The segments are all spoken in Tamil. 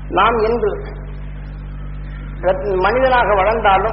நாம் இன்று ரத்- மனிதனாக வளர்ந்தாலும்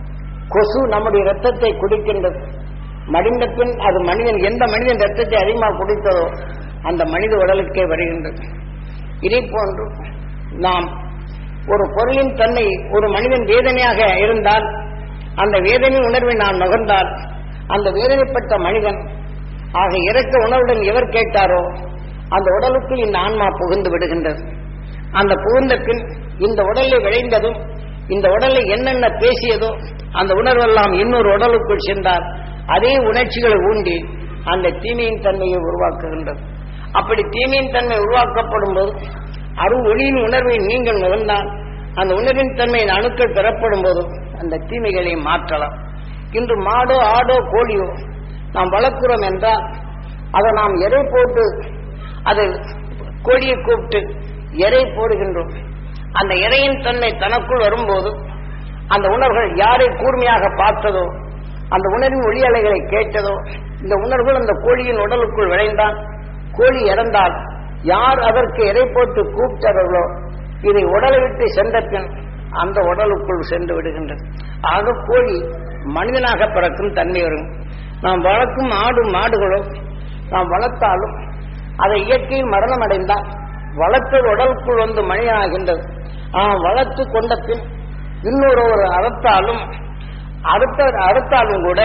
கொசு நம்முடைய ரத்தத்தை குடிக்கின்றது மடிந்த பின் அது மனிதன் எந்த மனிதன் ரத்தத்தை அதிகமாக குடித்ததோ அந்த மனித உடலுக்கே வருகின்றது இதே போன்று நாம் ஒரு பொருளின் தன்மை ஒரு மனிதன் வேதனையாக இருந்தால் அந்த வேதனை உணர்வை நான் நுகர்ந்தால் அந்த வேதனைப்பட்ட மனிதன் ஆக இறக்க உணர்வுடன் எவர் கேட்டாரோ அந்த உடலுக்குள் இந்த ஆன்மா புகுந்து விடுகின்றது அந்த புகுந்த பின் இந்த உடலை விளைந்ததும் இந்த உடலை என்னென்ன பேசியதோ அந்த உணர்வெல்லாம் இன்னொரு உடலுக்குள் சென்றால் அதே உணர்ச்சிகளை ஊண்டி அந்த தீமையின் தன்மையை உருவாக்குகின்றது அப்படி தீமையின் தன்மை உருவாக்கப்படும் போது அரு ஒளியின் உணர்வை நீங்கள் நுகர்ந்தால் அந்த உணர்வின் தன்மையின் அணுக்கள் பெறப்படும் போது அந்த தீமைகளை மாற்றலாம் இன்று மாடோ ஆடோ கோழியோ நாம் வளர்க்கிறோம் என்றால் அதை நாம் எடை போட்டு அது கோழியை கூப்பிட்டு எடை போடுகின்றோம் அந்த இறையின் தன்மை தனக்குள் வரும்போது அந்த உணர்வுகள் யாரை கூர்மையாக பார்த்ததோ அந்த உணர்வின் ஒளி அலைகளை கேட்டதோ இந்த உணர்வுகள் அந்த கோழியின் உடலுக்குள் விளைந்தால் கோழி இறந்தால் யார் அதற்கு எடை போட்டு கூப்பிட்டார்களோ இதை உடலை விட்டு சென்ற பின் அந்த உடலுக்குள் சென்று விடுகின்றது ஆக கோழி மனிதனாக பிறக்கும் தன்மை வரும் நாம் வளர்க்கும் ஆடு மாடுகளோ நாம் வளர்த்தாலும் அதை இயற்கையில் மரணம் அடைந்தால் வளர்த்தது உடலுக்குள் வந்து மனிதனாகின்றது ஆனால் வளர்த்து கொண்ட பின் இன்னொரு ஒரு அறுத்தாலும் அறுத்த அறுத்தாலும் கூட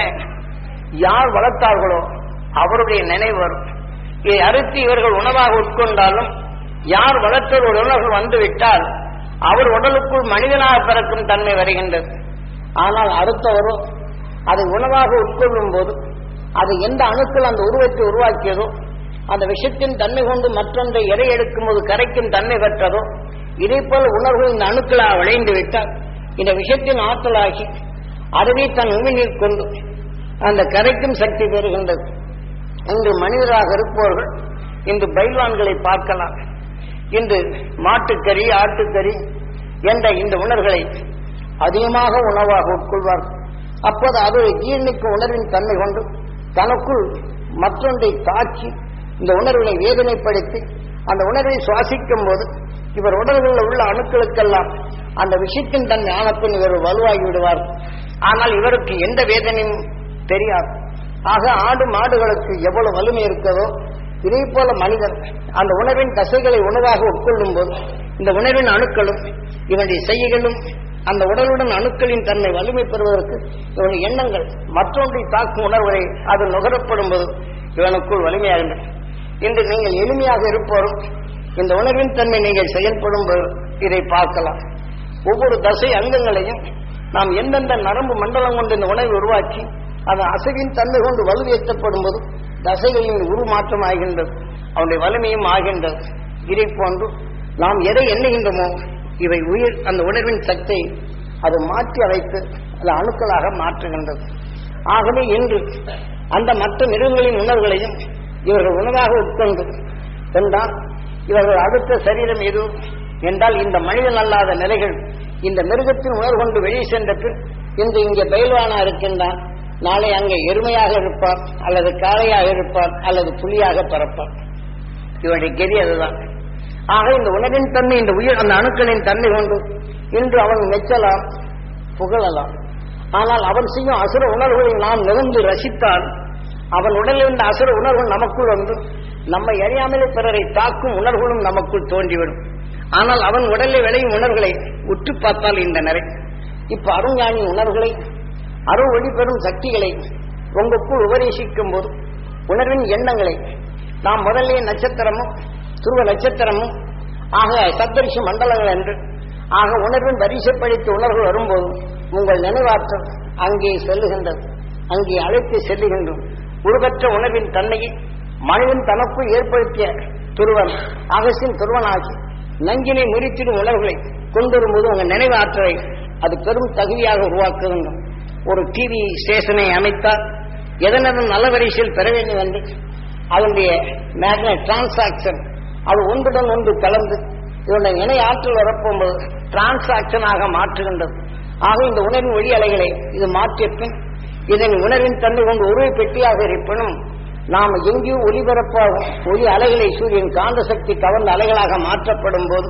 யார் வளர்த்தார்களோ அவருடைய நினைவு வரும் இதை அறுத்து இவர்கள் உணவாக உட்கொண்டாலும் யார் வளர்த்தது ஒரு உணர்வு வந்துவிட்டால் அவர் உடலுக்குள் மனிதனாக பிறக்கும் தன்மை வருகின்றது ஆனால் அடுத்தவரோ அதை உணவாக உட்கொள்ளும் போது அது எந்த அணுக்கள் அந்த உருவத்தை உருவாக்கியதோ அந்த விஷத்தின் தன்மை கொண்டு மற்றொன்றை எடை எடுக்கும் போது கரைக்கும் தன்மை பெற்றதோ இதே போல உணர்வு இந்த அணுக்களாக விளைந்து விட்டால் இந்த விஷத்தின் ஆற்றலாகி அதுவே தன் உமிழ்நீர் கொண்டு அந்த கரைக்கும் சக்தி பெறுகின்றது இன்று மனிதராக இருப்பவர்கள் இன்று பைல்வான்களை பார்க்கலாம் இன்று மாட்டுக்கறி ஆட்டுக்கறி என்ற இந்த உணர்வுகளை அதிகமாக உணவாக உட்கொள்வார்கள் அப்போது அது ஜீர்ணிக்கும் உணர்வின் தன்மை கொண்டு தனக்குள் மற்றொன்றை தாக்கி இந்த உணர்வினை வேதனைப்படுத்தி அந்த உணர்வை சுவாசிக்கும் போது இவர் உடல்களில் உள்ள அணுக்களுக்கெல்லாம் அந்த விஷயத்தின் தன்மை ஆனப்பின் இவர் வலுவாகி விடுவார் ஆனால் இவருக்கு எந்த வேதனையும் தெரியாது ஆக ஆடு மாடுகளுக்கு எவ்வளவு வலிமை இருக்கிறதோ இதே போல மனிதன் அந்த உணர்வின் தசைகளை உணவாக உட்கொள்ளும் போது இந்த உணர்வின் அணுக்களும் இவனுடைய செய்கைகளும் அந்த உடலுடன் அணுக்களின் தன்னை வலிமை பெறுவதற்கு இவனுடைய எண்ணங்கள் மற்றொன்றை தாக்கும் உணர்வுகளை அது நுகரப்படும் போது இவனுக்குள் வலிமையாகின்றன இன்று நீங்கள் எளிமையாக இருப்போரும் இந்த உணர்வின் தன்மை நீங்கள் செயல்படும் போது இதை பார்க்கலாம் ஒவ்வொரு தசை அங்கங்களையும் நாம் எந்தெந்த நரம்பு மண்டலம் கொண்டு இந்த உணவை உருவாக்கி அது அசைவின் தன்மை கொண்டு வலுவேற்றப்படும் போது தசைகளின் உருமாற்றம் ஆகின்றது அவனுடைய வலிமையும் ஆகின்றது இதை போன்று நாம் எதை எண்ணுகின்றோமோ இவை உயிர் அந்த உணர்வின் சக்தி அது மாற்றி அமைத்து அது அணுக்களாக மாற்றுகின்றது ஆகவே இன்று அந்த மற்ற மிருகங்களின் உணர்வுகளையும் இவர்கள் உணவாக உட்கொண்டு என்றால் இவர்கள் அடுத்த சரீரம் எது என்றால் இந்த மனிதன் அல்லாத நிலைகள் இந்த மிருகத்தின் உணர்வு கொண்டு வெளியே சென்ற பின் இன்று இங்கே பயில்வானா இருக்கின்றான் நாளை அங்கே எருமையாக இருப்பார் அல்லது காளையாக இருப்பார் அல்லது புலியாக பிறப்பார் இவனுடைய கெதி அதுதான் ஆக இந்த உணவின் தன்மை இந்த உயிர் அந்த அணுக்களின் தன்மை கொண்டு இன்று அவன் மெச்சலாம் புகழலாம் ஆனால் அவன் செய்யும் அசுர உணர்வுகளை நாம் நிறந்து ரசித்தால் அவன் உடலில் இருந்த அசுர உணர்வுகள் நமக்குள் வந்து நம்மை அறியாமலே பிறரை தாக்கும் உணர்வுகளும் நமக்குள் தோன்றிவிடும் ஆனால் அவன் உடலில் விளையும் உணர்வுகளை உற்று பார்த்தால் இந்த நிறை இப்ப அருஞானி உணர்வுகளை அரு ஒளி பெறும் சக்திகளை உங்களுக்குள் உபதேசிக்கும் போது உணர்வின் எண்ணங்களை நாம் முதல்ல நட்சத்திரமும் துருவ நட்சத்திரமும் ஆக சப்தரிஷி மண்டலங்கள் என்று ஆக உணர்வின் வரிசைப்படுத்த உணர்வு வரும்போது உங்கள் நினைவாற்றல் அங்கே செல்லுகின்றது அங்கே அழைத்து செல்லுகின்றோம் உருவற்ற உணர்வின் தன்மையை மனிதன் தனக்குள் ஏற்படுத்திய துருவன் அகசின் துருவனாகி நஞ்சினை முறித்திடும் உணர்வுகளை கொண்டு வரும்போது உங்கள் நினைவாற்றலை அது பெரும் தகுதியாக உருவாக்க வேண்டும் ஒரு டிவி ஸ்டேஷனை அமைத்தால் எதனதன் நல்ல வரிசையில் பெற வேண்டும் என்று அதனுடைய மேக்னட் டிரான்சாக்சன் அது ஒன்றுடன் ஒன்று கலந்து இதனுடைய இணை ஆற்றல் வரப்போகும்போது டிரான்சாக்சனாக மாற்றுகின்றது ஆக இந்த உணர்வின் ஒளி அலைகளை இது மாற்றிய பின் இதன் உணர்வின் தன்மை கொண்டு உருவை பெட்டியாக இருப்பினும் நாம் எங்கேயோ ஒளிபரப்பாகும் ஒளி அலைகளை சூரியன் காந்த சக்தி கவர்ந்த அலைகளாக மாற்றப்படும் போது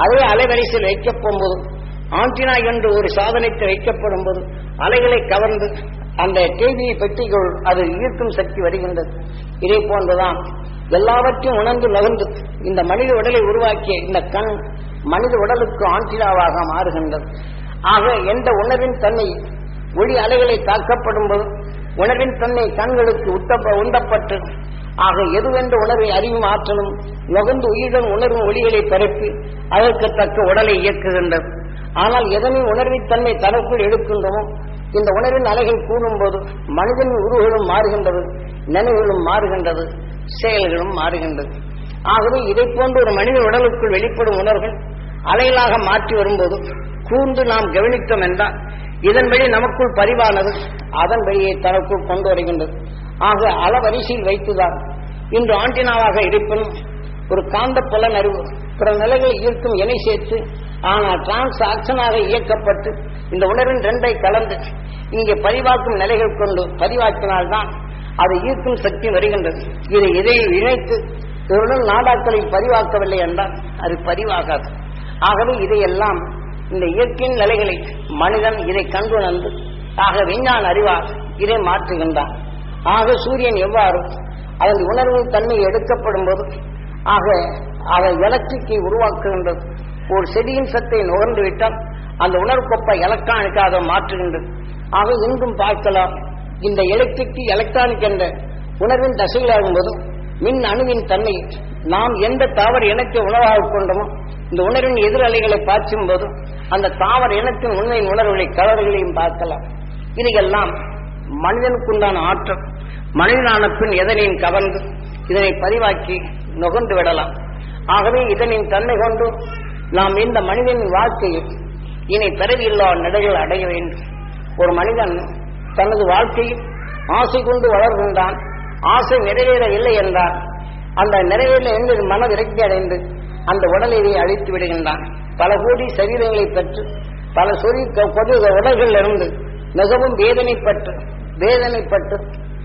அதே அலைவரிசையில் வைக்கப் போகும்போது ஆண்டினா என்று ஒரு சாதனத்தை வைக்கப்படும் போது அலைகளை கவர்ந்து அந்த டிவி பெட்டிக்குள் அது ஈர்க்கும் சக்தி வருகின்றது இதே போன்றுதான் எல்லாவற்றையும் உணர்ந்து நகர்ந்து இந்த மனித உடலை உருவாக்கிய இந்த கண் மனித உடலுக்கு ஆண்டினாவாக மாறுகின்றது ஆக எந்த உணர்வின் தன்மை ஒளி அலைகளை தாக்கப்படும் போது உணர்வின் தன்மை கண்களுக்கு உத்தப்ப உண்டப்பட்டு ஆக எதுவென்ற உணர்வை அறிவும் ஆற்றலும் நுகர்ந்து உயிருடன் உணர்வும் ஒளிகளை பரப்பி அதற்கு தக்க உடலை இயக்குகின்றது ஆனால் எதனை உணர்வின் தன்மை தனக்குள் எடுக்கின்றோமோ இந்த உணர்வின் அலைகள் கூடும்போது மனிதனின் உருவங்களும் மாறுகின்றது நினைவுகளும் மாறுகின்றது செயல்களும் மாறுகின்றது ஆகவே இதை போன்ற ஒரு மனித உடலுக்குள் வெளிப்படும் உணர்வுகள் அலைகளாக மாற்றி வரும்போது கூர்ந்து நாம் கவனித்தோம் என்றால் இதன் வழி நமக்குள் பதிவானது அதன் வழியை தனக்குள் கொண்டு வருகின்றது ஆக அளவரிசையில் வைத்துதான் இன்று ஆண்டினாவாக இருப்பினும் ஒரு காந்த புலன் அறிவு பிற நிலைகளை ஈர்க்கும் இணை சேர்த்து ஆனால் டிரான்ஸ் ஆக்ஷனாக இயக்கப்பட்டு இந்த உணர்வின் ரெண்டை கலந்து இங்கே பதிவாக்கும் நிலைகள் கொண்டு பதிவாக்கினால்தான் அது ஈர்க்கும் சக்தி வருகின்றது இதை இதை இணைத்து இவருடன் நாடாக்களை பதிவாக்கவில்லை என்றால் அது பதிவாகாது ஆகவே இதையெல்லாம் இந்த இயற்கையின் நிலைகளை மனிதன் இதை கண்டுணர்ந்து ஆக விஞ்ஞான அறிவால் இதை மாற்றுகின்றான் ஆக சூரியன் எவ்வாறு அதன் உணர்வு தன்மை எடுக்கப்படும் போது ஆக அதன் எலக்ட்ரிக்கை உருவாக்குகின்றது ஒரு செடியின் சத்தை நுகர்ந்து விட்டால் அந்த உணர்வுக்கொப்ப எலக்ட்ரானிக்காக மாற்றுகின்றது ஆக இன்றும் பார்க்கலாம் இந்த எலக்ட்ரிக் எலக்ட்ரானிக் என்ற உணர்வின் தசைகளாகும் போது மின் அணுவின் தன்மை நாம் எந்த தாவர இனத்தை உணவாக கொண்டோமோ இந்த உணர்வின் எதிரலைகளை பார்க்கும் போது அந்த தாவர இனத்தின் உண்மையின் உணர்வுகளை கலர்களையும் பார்க்கலாம் இதையெல்லாம் மனிதனுக்குண்டான ஆற்றல் மனிதனான பின் எதனையும் கவர்ந்து இதனை பதிவாக்கி நுகர்ந்து விடலாம் ஆகவே இதனின் தன்மை கொண்டு நாம் இந்த மனிதனின் வாழ்க்கையில் இனி பிறவியில்லா நிலைகள் அடைய வேண்டும் ஒரு மனிதன் தனது வாழ்க்கையில் ஆசை கொண்டு வளர்கின்றான் ஆசை நிறைவேறவில்லை என்றால் அந்த நிறைவேற என்று மன விரக்தி அடைந்து அந்த உடலை அழித்து விடுகின்றான் பல கோடி சரீரங்களை பெற்று பல சொறி பொது உடல்களில் இருந்து மிகவும் வேதனைப்பட்டு வேதனைப்பட்டு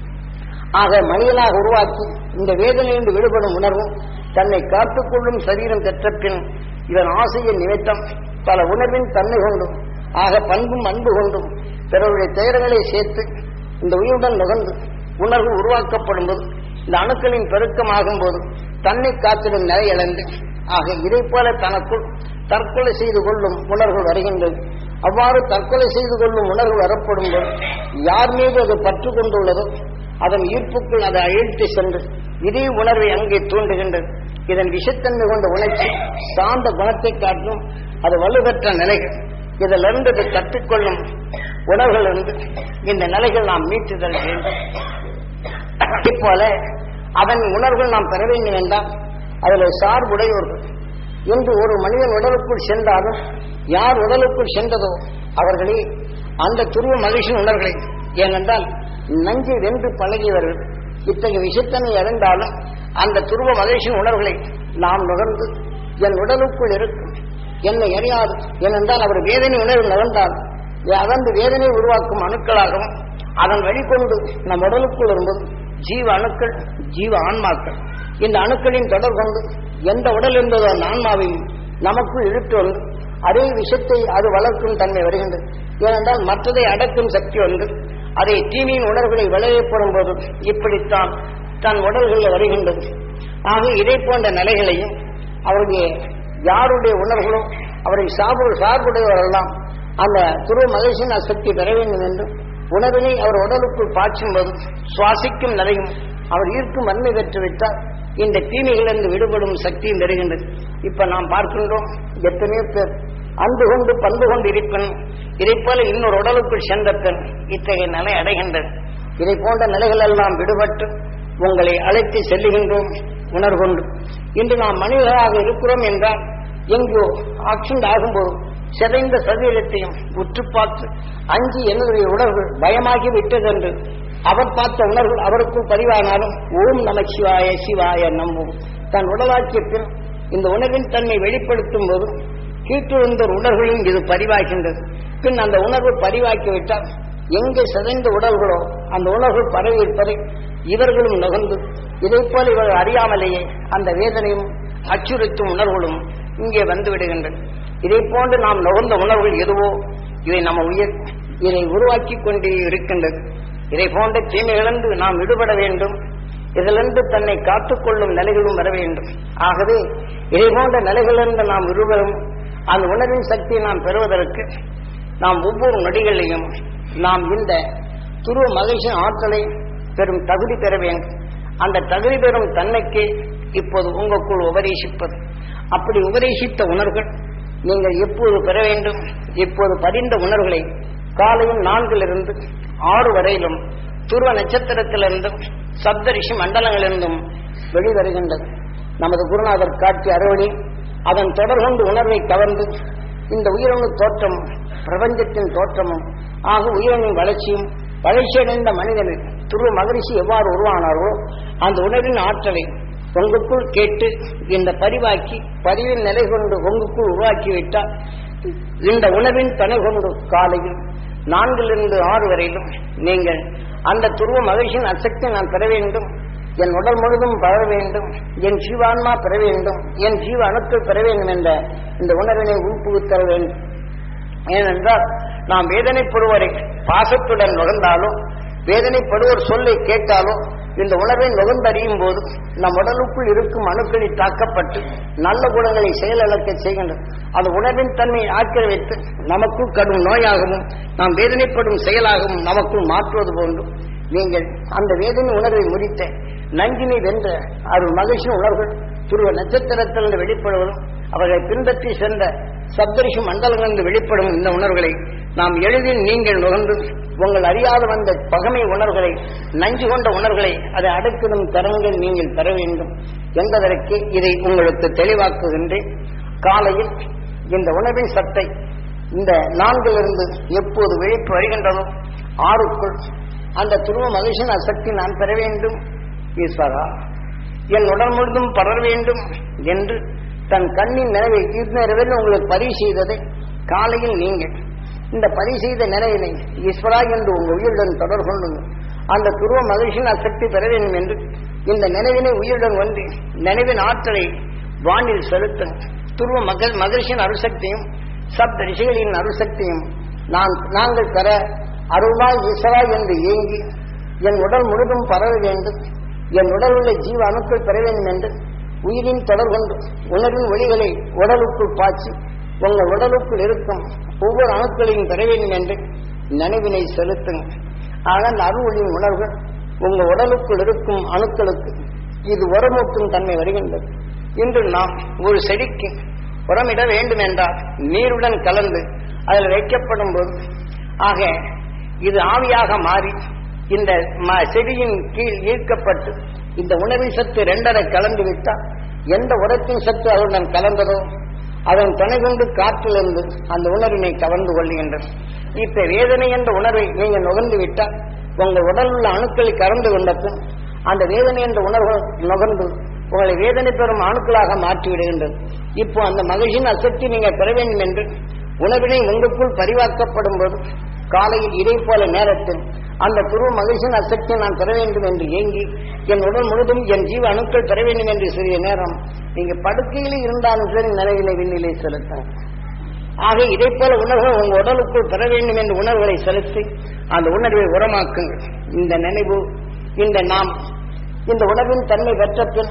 ஆக மனிதனாக உருவாக்கி இந்த வேதனையிலிருந்து விடுபடும் உணர்வும் தன்னை காத்துக்கொள்ளும் சரீரம் பெற்ற பின் இதன் ஆசையின் நிமித்தம் பல உணர்வின் தன்மை கொண்டும் ஆக பண்பும் அன்பு கொண்டும் பிறருடைய துயரங்களை சேர்த்து இந்த உயிருடன் நுகர்ந்து உணர்வு உருவாக்கப்படும் போது இந்த அணுக்களின் பெருக்கமாகும் போது தன்னை காத்திடும் நிலை இழந்து ஆக இதை போல தனக்குள் தற்கொலை செய்து கொள்ளும் உணர்வு வருகின்றது அவ்வாறு தற்கொலை செய்து கொள்ளும் உணர்வு வரப்படும் போது யார் மீது அது பற்று கொண்டுள்ளதோ அதன் ஈர்ப்புக்குள் அதை அழித்து சென்று இதே உணர்வை அங்கே தூண்டுகின்றது இதன் விஷத்தன்மை கொண்ட உணர்ச்சி சார்ந்த குணத்தை காட்டும் அது வலுப்பெற்ற நிலைகள் இதிலிருந்து இதை கற்றுக்கொள்ளும் உணர்வுகள் இருந்து இந்த நிலைகள் நாம் மீட்டுதல் வேண்டும் போல அதன் உணர்வுகள் நாம் பெற வேண்டும் என்றால் அதில் சார்புடையோர்கள் இன்று ஒரு மனிதன் உடலுக்குள் சென்றாலும் யார் உடலுக்குள் சென்றதோ அவர்களே அந்த துருவ மகிழ்ச்சியின் உணர்வுகளை ஏனென்றால் நஞ்சை வென்று பழகியவர்கள் இத்தகைய விஷத்தனை இழந்தாலும் அந்த துருவ மகிழ்ச்சியின் உணர்வுகளை நாம் நுகர்ந்து என் உடலுக்குள் இருக்கும் என்னை அறியாது ஏனென்றால் அவர் வேதனை உணர்வு நுகர்ந்தால் அதன் வேதனை உருவாக்கும் அணுக்களாகவும் அதன் வழிகொண்டு நம் உடலுக்குள் வரும்போது ஜீவ அணுக்கள் ஜீவ ஆன்மாக்கள் இந்த அணுக்களின் தொடர் கொண்டு எந்த உடல் என்பதோ அந்த ஆன்மாவையும் நமக்குள் இழுத்து வந்து அதே விஷத்தை அது வளர்க்கும் தன்மை வருகின்றது ஏனென்றால் மற்றதை அடக்கும் சக்தி ஒன்று அதை தீமையின் உணர்வுகளை விளையப்படும் போது இப்படித்தான் தன் உடல்களில் வருகின்றது ஆக இதை போன்ற நிலைகளையும் அவருடைய யாருடைய உணர்வுகளோ அவரை சார்பு சார்புடையவரெல்லாம் அந்த துருவ மகிழ்ச்சியின் அசக்தி பெற வேண்டும் என்று உணவினை அவர் உடலுக்குள் பாய்ச்சும் போது சுவாசிக்கும் நிலையும் அவர் ஈர்க்கும் வன்மை பெற்று விட்டால் இந்த தீமைகளிலிருந்து விடுபடும் சக்தியும் பெறுகின்றது இப்ப நாம் பார்க்கின்றோம் எத்தனையோ பேர் அன்பு கொண்டு பண்பு கொண்டு இருப்பின் இதை போல இன்னொரு உடலுக்குள் சென்ற பின் இத்தகைய நிலை அடைகின்றது இதை போன்ற நிலைகள் எல்லாம் விடுபட்டு உங்களை அழைத்து செல்லுகின்றோம் உணர்கொண்டு இன்று நாம் மனிதர்களாக இருக்கிறோம் என்றால் எங்கோ ஆக்சிடென்ட் ஆகும்போது சிதைந்த சரீரத்தையும் உற்று பார்த்து அஞ்சு என்னுடைய உணர்வு பயமாகி விட்டது என்று அவர் பார்த்த உணர்வு அவருக்குள் பதிவானாலும் ஓம் நம சிவாய சிவாய நம்பும் தன் உடலாக்கிய பின் இந்த உணர்வின் தன்மை வெளிப்படுத்தும் போது கீழ்த்திருந்த உணர்வுகளும் இது பதிவாகின்றது பின் அந்த உணர்வு பதிவாக்கிவிட்டால் எங்கே சிதைந்த உடல்களோ அந்த உணர்வு பரவி இருப்பதை இவர்களும் நுகர்ந்து இதை போல இவர்கள் அறியாமலேயே அந்த வேதனையும் அச்சுறுத்தும் உணர்வுகளும் இங்கே வந்து விடுகின்றது இதை போன்று நாம் நுகர்ந்த உணர்வுகள் எதுவோ இதை நம்ம உயர் இதை உருவாக்கி கொண்டே இருக்கின்றது இதை போன்ற தீமைகளிலிருந்து நாம் விடுபட வேண்டும் இதிலிருந்து தன்னை காத்துக்கொள்ளும் நிலைகளும் வர வேண்டும் ஆகவே இதை போன்ற நிலைகளிலிருந்து நாம் விடுபடும் அந்த உணர்வின் சக்தியை நாம் பெறுவதற்கு நாம் ஒவ்வொரு நொடிகளிலையும் நாம் இந்த துருவ மகிழ்ச்சியின் ஆற்றலை பெறும் தகுதி பெற வேண்டும் அந்த தகுதி பெறும் தன்மைக்கு இப்போது உங்களுக்குள் உபதேசிப்பது அப்படி உபதேசித்த உணர்வுகள் நீங்கள் எப்போது பெற வேண்டும் இப்போது பதிந்த உணர்வுகளை காலையில் நான்கிலிருந்து ஆறு வரையிலும் துருவ நட்சத்திரத்திலிருந்தும் சப்தரிஷி மண்டலங்களிலிருந்தும் வெளிவருகின்றது நமது குருநாதர் காட்சி அறுவடை அதன் தொடர்கொண்டு உணர்வை கவர்ந்து இந்த உயிரணு தோற்றம் பிரபஞ்சத்தின் தோற்றமும் ஆக உயிரணின் வளர்ச்சியும் வளர்ச்சியடைந்த மனிதனில் துருவ மகரிஷி எவ்வாறு உருவானாரோ அந்த உணர்வின் ஆற்றலை உங்களுக்குள் கேட்டு இந்த பதிவாக்கி பதிவின் நிலை கொண்டு உங்களுக்குள் உருவாக்கிவிட்டால் இந்த உணவின் துணை கொண்டு காலையில் நான்கிலிருந்து ஆறு வரையிலும் நீங்கள் அந்த துருவ மகிழ்ச்சியின் அசக்தி நான் பெற வேண்டும் என் உடல் முழுதும் பரவ வேண்டும் என் ஜீவான்மா பெற வேண்டும் என் ஜீவ அணுக்கள் பெற வேண்டும் என்ற இந்த உணர்வினை உள்புகுத்தர வேண்டும் ஏனென்றால் நாம் வேதனைப்படுவரை பாசத்துடன் நுகர்ந்தாலோ வேதனைப்படுவோர் சொல்லை கேட்டாலோ இந்த உணர்வை நுகர்ந்தறியும் போது நம் உடலுக்குள் இருக்கும் அணுக்களில் தாக்கப்பட்டு நல்ல குணங்களை செயலிழக்க செய்கின்றது அது உணர்வின் தன்மையை ஆக்கிரமித்து நமக்குள் கடும் நோயாகவும் நாம் வேதனைப்படும் செயலாகவும் நமக்குள் மாற்றுவது போன்றும் நீங்கள் அந்த வேதனை உணர்வை முடித்த நஞ்சினை வென்ற அருள் மகிழ்ச்சி உணர்வுகள் துருவ நட்சத்திரத்திலிருந்து வெளிப்படுவதும் அவர்களை பின்பற்றி சென்ற சப்தரிஷி மண்டலங்களிலிருந்து வெளிப்படும் இந்த உணர்வுகளை நாம் எளிதில் நீங்கள் நுகர்ந்து உங்கள் அறியாத வந்த பகமை உணர்வுகளை நஞ்சு கொண்ட உணர்வுகளை அதை அடக்கிடும் தரங்கள் நீங்கள் பெற வேண்டும் என்பதற்கு இதை உங்களுக்கு தெளிவாக்குகின்றேன் காலையில் இந்த உணவின் சத்தை இந்த நான்கிலிருந்து எப்போது விழிப்பு வருகின்றதோ ஆறுக்குள் அந்த துருவ மகிழ்ச்சியின் அசக்தி நான் பெற வேண்டும் ஈஸ்வரா என் உடல் முழுதும் படர வேண்டும் என்று தன் கண்ணின் நினைவை நிறைவில் உங்களுக்கு பதிவு செய்ததை காலையில் நீங்கள் இந்த பதிவு செய்த நினைவினை ஈஸ்வரா என்று உங்கள் உயிருடன் தொடர்பு கொள்ளுங்கள் அந்த துருவ மகிழ்ச்சியின் அசக்தி பெற வேண்டும் என்று இந்த நினைவினை உயிருடன் ஒன்றி நினைவின் ஆற்றலை வானில் செலுத்தும் துருவ மகள் மகிழ்ச்சியின் அருசக்தியும் சப்த ரிஷிகளின் அருசக்தியும் நான் நாங்கள் பெற அருளாய் ஈஸ்வரா என்று ஏங்கி என் உடல் முழுதும் பரவ வேண்டும் என் உடல் உள்ள ஜீவ அணுக்கள் பெற வேண்டும் என்று உயிரின் தொடர் கொண்டு உணர்வின் ஒளிகளை உடலுக்குள் பாய்ச்சி உங்கள் உடலுக்குள் இருக்கும் ஒவ்வொரு அணுக்களையும் பெற வேண்டும் என்று நினைவினை செலுத்துங்கள் ஆக அந்த அருள் உணர்வுகள் உங்க உடலுக்குள் இருக்கும் அணுக்களுக்கு இது உரமூட்டும் தன்மை வருகின்றது இன்று நாம் ஒரு செடிக்கு உரமிட வேண்டும் என்றால் நீருடன் கலந்து அதில் வைக்கப்படும் போது ஆக இது ஆவியாக மாறி இந்த ம- செடியின் கீழ் ஈர்க்கப்பட்டு இந்த உணவின் சத்து ரெண்டரை கலந்து விட்டால் எந்த உரத்தின் சத்து அதனுடன் கலந்ததோ அதன் துணை கொண்டு காற்றிலிருந்து அந்த உணர்வினை கவர்ந்து கொள்ளுகின்றது இப்ப வேதனை என்ற உணர்வை நீங்கள் நுகர்ந்து விட்டால் உங்கள் உடல் உள்ள அணுக்களை கறந்து கொண்ட பின் அந்த வேதனை என்ற உணர்வு நுகர்ந்து உங்களை வேதனை பெறும் அணுக்களாக மாற்றி விடுகின்றது இப்போ அந்த மகிழ்ச்சியின் அசக்தி நீங்கள் பெற வேண்டும் என்று உணவினை உங்களுக்குள் பரிவாக்கப்படும் போது காலையில் இதை போல நேரத்தில் அந்த துருவ மகிழ்ச்சியின் அசக்தி நான் பெற வேண்டும் என்று ஏங்கி என் உடல் முழுதும் என் ஜீவ அணுக்கள் பெற வேண்டும் என்று சிறிய நேரம் நீங்க படுக்கையில் இருந்தாலும் சரி நிலையிலே விண்ணிலை செலுத்துங்க ஆக இதை போல உணர்வுகள் உங்க உடலுக்குள் பெற வேண்டும் என்ற உணர்வுகளை செலுத்தி அந்த உணர்வை உரமாக்குங்கள் இந்த நினைவு இந்த நாம் இந்த உணர்வின் தன்மை பெற்ற பின்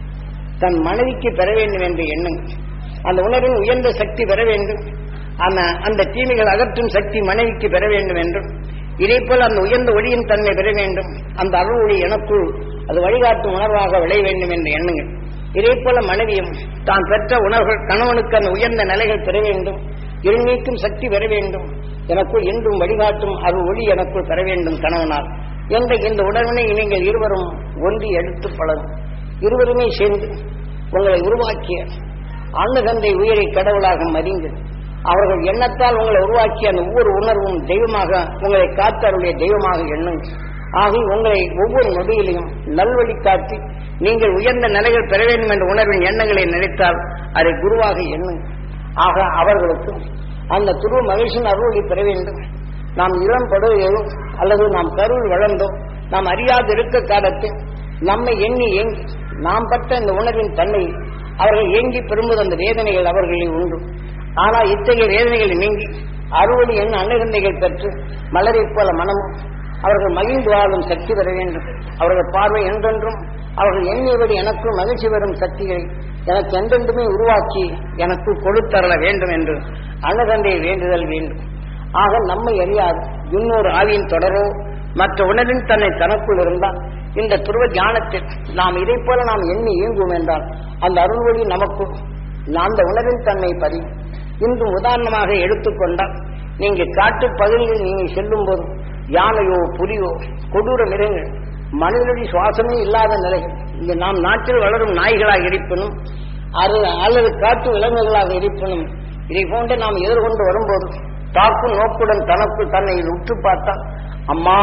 தன் மனைவிக்கு பெற வேண்டும் என்று எண்ணுங்கள் அந்த உணர்வின் உயர்ந்த சக்தி பெற வேண்டும் ஆனா அந்த தீமைகள் அகற்றும் சக்தி மனைவிக்கு பெற வேண்டும் என்றும் இதே போல அந்த உயர்ந்த ஒளியின் தன்மை பெற வேண்டும் அந்த அருள் ஒளி எனக்குள் அது வழிகாட்டும் உணர்வாக விளைய வேண்டும் என்று எண்ணுங்கள் இதே போல மனைவியும் தான் பெற்ற உணர்வுகள் கணவனுக்கு அந்த உயர்ந்த நிலைகள் பெற வேண்டும் இருநீக்கும் சக்தி பெற வேண்டும் எனக்குள் என்றும் வழிகாட்டும் அருள் ஒளி எனக்குள் பெற வேண்டும் கணவனால் என்ற இந்த உணர்வினை நீங்கள் இருவரும் ஒன்றி எடுத்து பழகும் இருவருமே சேர்ந்து உங்களை உருவாக்கிய அன்னதந்தை உயிரை கடவுளாக மதிந்து அவர்கள் எண்ணத்தால் உங்களை உருவாக்கிய அந்த ஒவ்வொரு உணர்வும் தெய்வமாக உங்களை காத்தருடைய தெய்வமாக எண்ணுங்கள் ஆகி உங்களை ஒவ்வொரு நொடியிலையும் நல்வழி காட்டி நீங்கள் உயர்ந்த நிலைகள் பெற வேண்டும் என்ற உணர்வின் எண்ணங்களை நினைத்தால் அதை குருவாக எண்ணுங்கள் ஆக அவர்களுக்கும் அந்த துருவ மகிழ்ச்சியின் அருளை பெற வேண்டும் நாம் இளம் படுகையோ அல்லது நாம் கருவில் வளர்ந்தோ நாம் அறியாது இருக்க காலத்தில் நம்மை எண்ணி எங்கி நாம் பட்ட இந்த உணர்வின் தன்மை அவர்கள் ஏங்கி பெறும்போது அந்த வேதனைகள் அவர்களில் உண்டு ஆனால் இத்தகைய வேதனைகள் நீங்கி அறுவடை என்ன அன்னகந்தைகள் பெற்று மலரைப் போல மனமும் அவர்கள் மகிழ்ந்து வாழும் சக்தி பெற வேண்டும் அவர்கள் பார்வை என்றென்றும் அவர்கள் எண்ணியபடி எனக்கும் மகிழ்ச்சி வரும் சக்திகளை எனக்கு என்றென்றுமே உருவாக்கி எனக்கு கொடுத்தரல வேண்டும் என்று அன்னதந்தையை வேண்டுதல் வேண்டும் ஆக நம்மை அறியாது இன்னொரு ஆவியின் தொடரோ மற்ற உணர்வின் தன்னை தனக்குள் இருந்தால் இந்த துருவ தியானத்தில் நாம் இதை போல நாம் எண்ணி இயங்குவோம் என்றால் அந்த அருள்வழி நமக்கு அந்த உணர்வின் தன்மை பதியும் இன்று உதாரணமாக எடுத்துக்கொண்டால் நீங்க காட்டு பகுதியில் நீங்க செல்லும் போது யானையோ புலியோ கொடூர மிருகங்கள் மனிதனுடைய சுவாசமே இல்லாத நிலைகள் இங்க நாம் நாட்டில் வளரும் நாய்களாக இருப்பினும் அது அல்லது காட்டு விலங்குகளாக இருப்பினும் இதை போன்று நாம் எதிர்கொண்டு வரும்போது தாக்கும் நோக்குடன் தனக்கு தன்னை உற்று பார்த்தால் அம்மா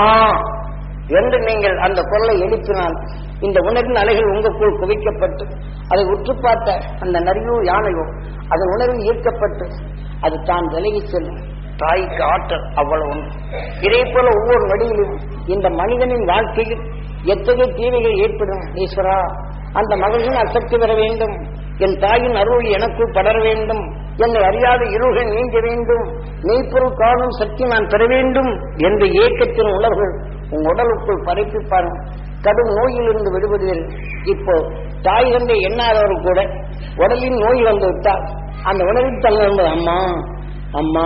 என்று நீங்கள் அந்த குரலை எழுப்பினால் இந்த உணர்வின் அலைகள் உங்களுக்குள் குவிக்கப்பட்டு அதை உற்று பார்த்த அந்த நரியோ யானையோ அதன் உணர்வில் ஈர்க்கப்பட்டு அது தான் விலகி செல்லும் தாய்க்கு ஆற்றல் அவ்வளவு உண்டு இதே போல ஒவ்வொரு நொடியிலும் இந்த மனிதனின் வாழ்க்கையில் எத்தகைய தீமைகள் ஏற்படும் ஈஸ்வரா அந்த மகள்கள் அசக்தி பெற வேண்டும் என் தாயின் அருள் எனக்குள் படர வேண்டும் என்னை அறியாத இருள்கள் நீங்க வேண்டும் மெய்ப்பொருள் காணும் சக்தி நான் பெற வேண்டும் என்ற ஏக்கத்தின் உணர்வுகள் உன் உடலுக்குள் பரப்பிப்பாரும் கடும் நோயிலிருந்து விடுபடுவீர்கள் இப்போ தாய் தந்தை எண்ணாதவர் கூட உடலின் நோய் வந்து விட்டால் அந்த உணர்வில் தள்ள அம்மா அம்மா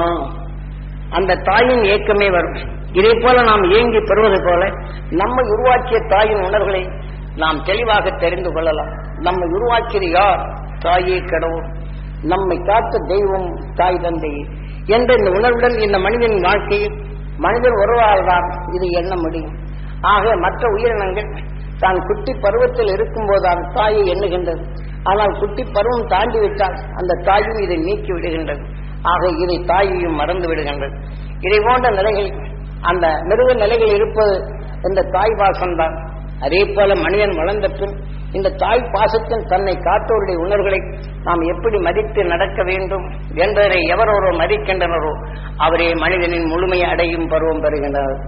அந்த தாயின் ஏக்கமே வரும் இதே போல நாம் ஏங்கி பெறுவது போல நம்மை உருவாக்கிய தாயின் உணர்வுகளை நாம் தெளிவாக தெரிந்து கொள்ளலாம் நம்மை உருவாக்கியது யார் தாயே கடவுள் நம்மை காத்த தெய்வம் தாய் தந்தை என்ற இந்த உணர்வுடன் இந்த மனிதனின் வாழ்க்கையில் மனிதன் உறவால்தான் இது எண்ண முடியும் ஆக மற்ற உயிரினங்கள் தான் குட்டி பருவத்தில் இருக்கும்போது தாயை எண்ணுகின்றது ஆனால் குட்டி பருவம் தாண்டி விட்டால் அந்த தாயும் இதை நீக்கி விடுகின்றது ஆக இதை தாயையும் மறந்து விடுகின்றது இதை போன்ற நிலைகள் அந்த மிருக நிலைகள் இருப்பது இந்த தாய் பாசம்தான் அதே போல மனிதன் வளர்ந்த பின் இந்த தாய் பாசத்தின் தன்னை காத்தோருடைய உணர்வுகளை நாம் எப்படி மதித்து நடக்க வேண்டும் என்பதை எவர் ஒருவர் மதிக்கின்றனரோ அவரே மனிதனின் முழுமையை அடையும் பருவம் பெறுகின்றனர்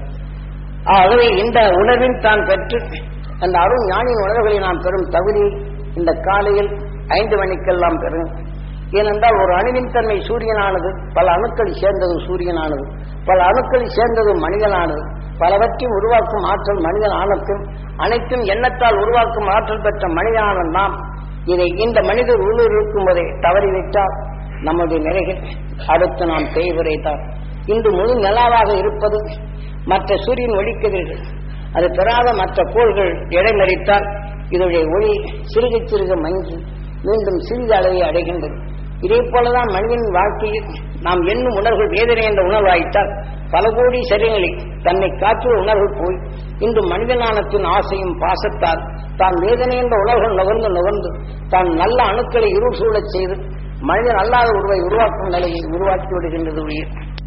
ஆகவே இந்த உணர்வின் தான் பெற்று அந்த அருண் ஞானியின் உணர்வுகளை நாம் பெறும் தகுதி இந்த காலையில் ஐந்து மணிக்கெல்லாம் பெறும் ஏனென்றால் ஒரு அணுவின் தன்மை சூரியனானது பல அணுக்கள் சேர்ந்தது சூரியனானது பல அணுக்கள் சேர்ந்தது மனிதனானது பலவற்றையும் உருவாக்கும் ஆற்றல் மனிதன் ஆனத்தும் அனைத்தும் எண்ணத்தால் உருவாக்கும் ஆற்றல் பெற்ற மனிதனான நாம் இதை இந்த மனிதர் உள்ளூர் இருக்கும் போதே தவறிவிட்டால் நமது நிலைகள் அடுத்து நாம் தேய்வுரைத்தார் இன்று முழு நிலாவாக இருப்பது மற்ற சூரியன் ஒளிக்கதிர்கள் அது பெறாத மற்ற கோள்கள் இடைமறித்தால் இதனுடைய ஒளி சிறுக சிறுக மங்கி மீண்டும் சிறிது அளவை அடைகின்றது இதே போலதான் மனிதனின் வாழ்க்கையில் நாம் எண்ணும் உணர்வுகள் வேதனை என்ற உணர்வாய்த்தால் பல கோடி சரீரங்களில் தன்னை காற்று உணர்வு போய் இன்று மனிதனானத்தின் ஆசையும் பாசத்தால் தான் வேதனை என்ற உணர்வுகள் நுகர்ந்து நுகர்ந்து தான் நல்ல அணுக்களை இருள் சூழச் செய்து மனிதன் அல்லாத உருவை உருவாக்கும் நிலையை உருவாக்கி விடுகின்றது உயிர்